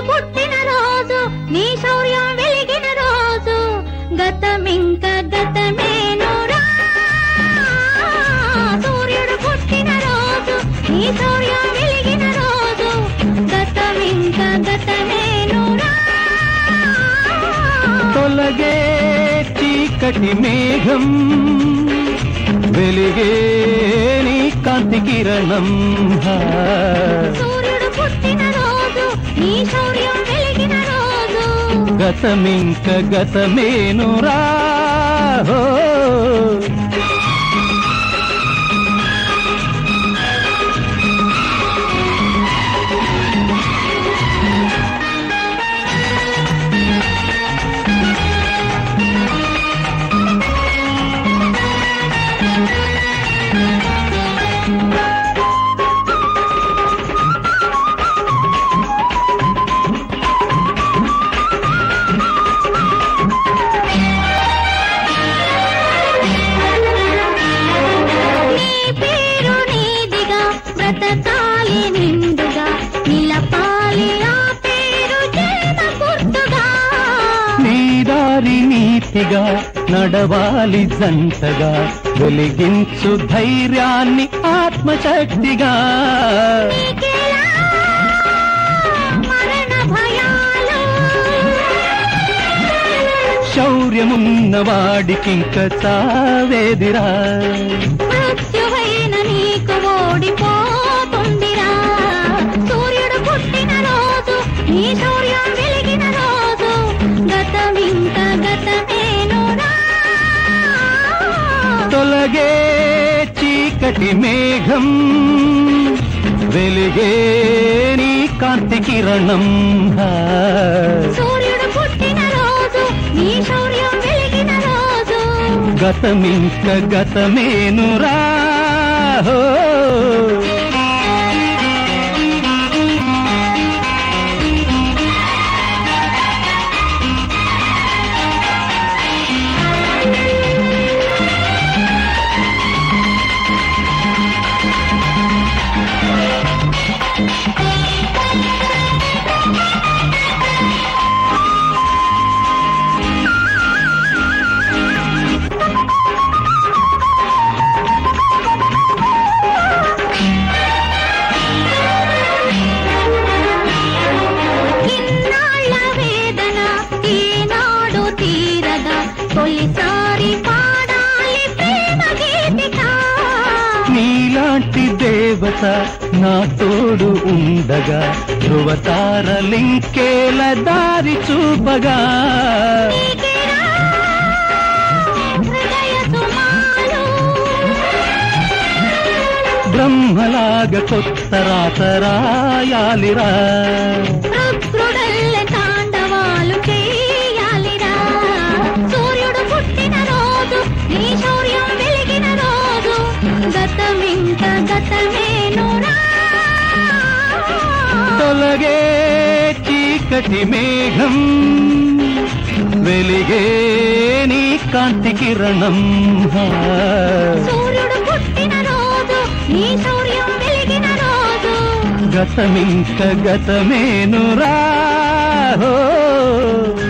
పుట్టిన రోజు నీ శౌర్యం వెలిగిన రోజు గతమింక గతమేనురా సూర్యుడు పుట్టిన రోజు నీ శౌర్యం వెలిగిన రోజు గతమింక గతమేనురా తొలగే చీకటి మేఘం వెలిగే నీ కాంతి కిరణం హా. సూర్యుడు పుట్టిన రోజు నీ శౌర్యం వెలిగిన రోజు గతమింక గతమేనురా హో. నీ పేరు నీదిగా బ్రతకాలి నిండుగా నిలపాలి ఆ పేరు జన్మ గుర్తుగా నీ దారి నీతిగా నడవాలి జంటగా వెలిగించు ధైర్యాన్ని ఆత్మశక్తిగా నీకేలా మరణ భయాలు శౌర్యమున్న వాడికింక చావేదిరా మృత్యువైన నీకు ఓడిపోతుందిరా సూర్యుడు పుట్టిన రోజు నీ శౌర్యం వెలిగిన రోజు గతమింక గతమేనురా తొలగే చీకటి మేఘం వెలిగే నీ కాంతి కిరణం హా. సూర్యుడు పుట్టిన రోజు నీ శౌర్యం వెలిగిన రోజు గతమింక గతమేనురా హో. ఇన్నాళ్ళ వేదన ఈనాడు తీరగా తొలిసారి పాడాలి ప్రేమ గీతిక నీలాంటి దేవత నా తోడు ఉండగా ధృవతారలింకేల దారి చూపగా నీకేరా హృదయ సుమాలు బ్రహ్మలాగా కొత్త రాత రాయాలిరా రుద్రుడల్లె తాండవాలు చేయాలిరా సూర్యుడు పుట్టిన రోజు నీ శౌర్యం వెలిగిన రోజు గతమింక గతమేనురా తొలగే చీకటి మేఘం వెలిగే నీ కాంతి కిరణం హా. సూర్యుడు పుట్టిన రోజు నీ శౌర్యం వెలిగిన రోజు గతమింక గతమేనురా హో.